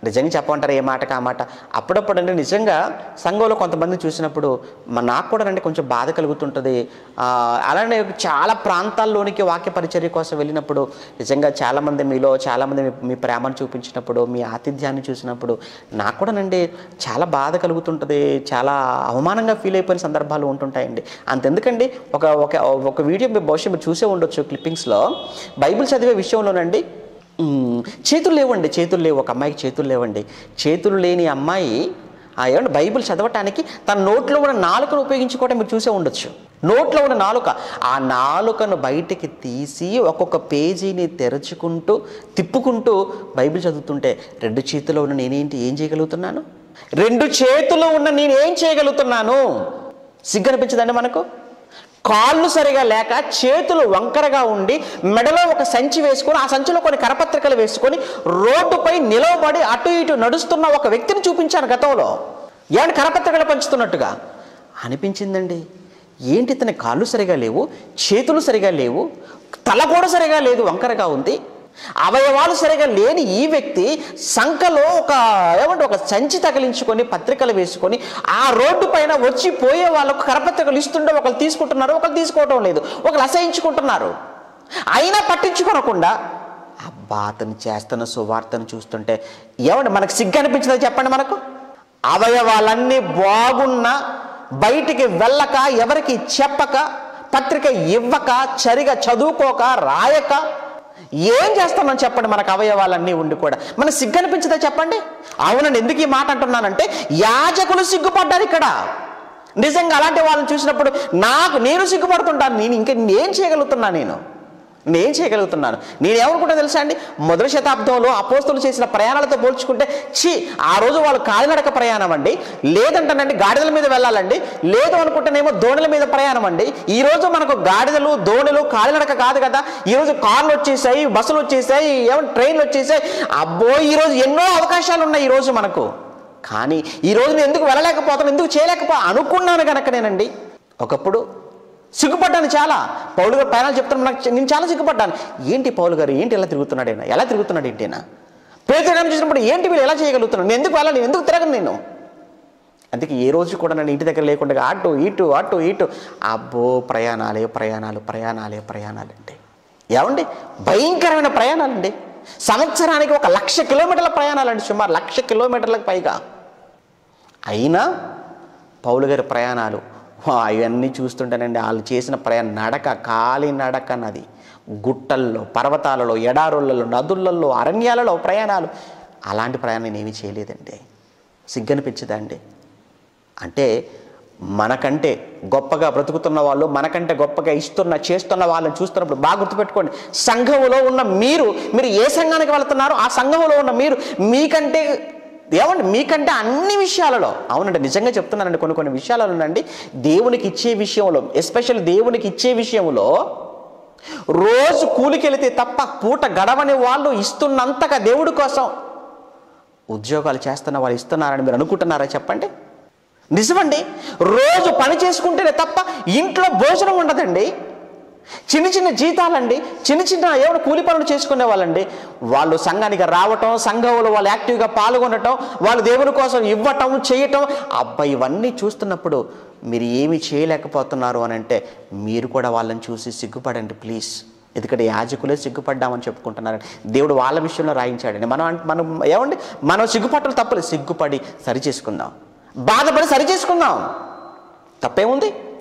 నిజంగా చెప్పమంటారు ఏ మాటకి ఆ మాట అప్పుడప్పుడు అంటే నిజంగా సంఘంలో కొంతమంది చూసినప్పుడు మ- నాకు కూడా అంటే కొంచెం బాధ కలుగుతుంటుంది ఆ, అలానే చాలా ప్రాంతాల్లోనికి వాక్య పరిచర్య కోసం వెళ్ళినప్పుడు నిజంగా చాలామంది మీలో చాలామంది మీ- మీ ప్రేమను చూపించినప్పుడు మీ ఆతిథ్యాన్ని చూసినప్పుడు నాకు కూడా నండి చాలా బాధ కలుగుతుంటుంది చాలా అవమానంగా ఫీల్ అయిపోయిన సందర్భాలు ఉంటుంటాయండి అంతెందుకండి ఒక ఒక ఒక వీడియో మీరు బహుశా మీరు చూసే ఉండొచ్చు క్లిప్పింగ్స్లో బైబిల్ చదివే విషయంలోనండి మ్మ్. చేతులు లేవండి చేతులు లేవు ఒక అమ్మాయికి చేతులు లేవండి చేతులు లేని అమ్మాయి ఆ ఏమంటే బైబిల్ చదవటానికి తన నోట్లో ఉన్న నాలుకను ఉపయోగించుకోవడం మీరు చూసే ఉండొచ్చు నోట్లో ఉన్న నాలుక ఆ నాలుకను బయటికి తీసి ఒక్కొక్క పేజీని తెరుచుకుంటూ తిప్పుకుంటూ బైబిల్ చదువుతుంటే రెండు చేతిలో ఉన్న నేనేంటి ఏం చేయగలుగుతున్నాను రెండు చేతులు ఉన్న నేను ఏం చేయగలుగుతున్నాను సిగ్గనిపించదండి మనకు కాళ్ళు సరిగా లేక చేతులు వంకరగా ఉండి మెడలో ఒక సంచి వేసుకొని ఆ సంచిలో కొన్ని కరపత్రికలు వేసుకొని రోడ్డుపై నిలవబడి అటు ఇటు నడుస్తున్న ఒక వ్యక్తిని చూపించాను గతంలో ఏమని కరపత్రికలు పంచుతున్నట్టుగా అనిపించిందండి ఏంటి ఇతని కాళ్ళు సరిగా లేవు చేతులు సరిగా లేవు తల కూడా సరిగా లేదు వంకరగా ఉంది అవయవాలు సరిగా లేని ఈ వ్యక్తి సంఖలో ఒక ఏమంటే ఒక సంచి తగిలించుకొని పత్రికలు వేసుకొని ఆ రోడ్డు పైన వచ్చి పోయే వాళ్ళకు కరపత్రికలు ఇస్తుంటే ఒకరు తీసుకుంటున్నారు ఒకరు తీసుకోవటం లేదు ఒకరు అసహించుకుంటున్నారు అయినా పట్టించుకోనకుండా అబ్బా అతను చేస్తున్న సువార్తను చూస్తుంటే ఏమండి మనకు సిగ్గు అనిపించదో చెప్పండి మనకు అవయవాలన్నీ బాగున్నా బయటికి వెళ్ళక ఎవరికి చెప్పక పత్రిక ఇవ్వక సరిగా చదువుకోక రాయక ఏం చేస్తున్నాం చెప్పండి మనకు అవయవాలన్నీ ఉండి కూడా మన సిగ్గు అనిపించదా చెప్పండి అవునండి ఎందుకు ఈ మాట అంటున్నానంటే యాజకులు సిగ్గుపడ్డారు ఇక్కడ నిజంగా అలాంటి వాళ్ళని చూసినప్పుడు నాకు నేను సిగ్గుపడుతుంటాను నేను ఇంకా ఏం చేయగలుగుతున్నా నేను నేను ఏం చేయగలుగుతున్నాను నేను ఏమనుకుంటా తెలుసా అండి మొదటి శతాబ్దంలో అపోస్తులు చేసిన ప్రయాణాలతో పోల్చుకుంటే ఛీ ఆ రోజు వాళ్ళు కాలినడక ప్రయాణం అండి లేదంటానండి గాడిదల మీద వెళ్ళాలండి లేదు అనుకుంటేనేమో దోణిల మీద ప్రయాణం అండి ఈ రోజు మనకు గాడిదలు దోణిలు కాలినడక కాదు కదా ఈ రోజు కార్లు వచ్చేసాయి బస్సులు వచ్చేసాయి ఏమో ట్రైన్లు వచ్చేసాయి అబ్బో ఈ రోజు ఎన్నో అవకాశాలు ఉన్నాయి ఈ రోజు మనకు కానీ ఈ రోజు నేను ఎందుకు వెళ్ళలేకపోతాను ఎందుకు చేయలేకపో అనుకున్నాను కనుక నేనండి ఒకప్పుడు సిగ్గుపడ్డాను చాలా పౌలు గారు ప్రయాణాలు చెప్తాను నాకు నేను చాలా సిగ్గుపడ్డాను ఏంటి పౌలు గారు ఏంటి ఎలా తిరుగుతున్నాడు ఈయన ఎలా తిరుగుతున్నాడు ఏంటి ఈయన పేదరికం చూసినప్పుడు ఏంటి వీళ్ళు ఎలా చేయగలుగుతున్నాను నేను ఎందుకు వెళ్ళాలి నేను ఎందుకు తిరగను నేను అందుకే ఏ రోజు కూడా నన్ను ఇంటి దగ్గర లేకుండా అటు ఇటు అటు ఇటు అబ్బో ప్రయాణాలే ప్రయాణాలు ప్రయాణాలే ప్రయాణాలు అండి ఏమండి భయంకరమైన ప్రయాణాలండి సంవత్సరానికి ఒక లక్ష కిలోమీటర్ల ప్రయాణాలండి సుమారు లక్ష కిలోమీటర్లకు పైగా అయినా పౌలు గారి ప్రయాణాలు వా, అవన్నీ చూస్తుంటేనండి వాళ్ళు చేసిన ప్రయాణం నడక కాలి నడక నది గుట్టల్లో పర్వతాలలో ఎడారులలో నదులలో అరణ్యాలలో ప్రయాణాలు అలాంటి ప్రయాణం నేను ఏమీ చేయలేదండి సిగ్గనిపించదండి అంటే మనకంటే గొప్పగా బ్రతుకుతున్న వాళ్ళు మనకంటే గొప్పగా ఇస్తున్న చేస్తున్న వాళ్ళని చూస్తున్నప్పుడు బాగా గుర్తుపెట్టుకోండి సంఘములో ఉన్న మీరు మీరు ఏ సంఘానికి వెళ్తున్నారో ఆ సంఘములో ఉన్న మీరు మీకంటే ఏమండి మీకంటే అన్ని విషయాలలో అవునండి నిజంగా చెప్తున్నానండి కొన్ని కొన్ని విషయాలలోనండి దేవునికి ఇచ్చే విషయంలో ఎస్పెషల్ దేవునికి ఇచ్చే విషయంలో రోజు కూలికెళితే తప్ప పూట గడవని వాళ్ళు ఇస్తున్నంతగా దేవుడి కోసం ఉద్యోగాలు చేస్తున్న వాళ్ళు ఇస్తున్నారని మీరు అనుకుంటున్నారా చెప్పండి నిజమండి రోజు పని చేసుకుంటేనే తప్ప ఇంట్లో భోజనం ఉండదండి చిన్న చిన్న జీతాలండి చిన్న చిన్న ఏమైనా కూలి పనులు చేసుకునే వాళ్ళండి వాళ్ళు సంఘానికి రావటం సంఘంలో వాళ్ళు యాక్టివ్గా పాల్గొనటం వాళ్ళు దేవుని కోసం ఇవ్వటం చేయటం అబ్బాయి ఇవన్నీ చూస్తున్నప్పుడు మీరు ఏమి చేయలేకపోతున్నారు అని అంటే మీరు కూడా వాళ్ళని చూసి సిగ్గుపడండి ప్లీజ్ ఎందుకంటే యాజకులే సిగ్గుపడ్డామని చెప్పుకుంటున్నారు దేవుడు వాళ్ళ విషయంలో రాయించాడండి మనం అంట- మనం ఏమండి మనం సిగ్గుపట్టలు తప్పలేదు సిగ్గుపడి సరి చేసుకుందాం బాధపడి సరి చేసుకుందాం తప్పేముంది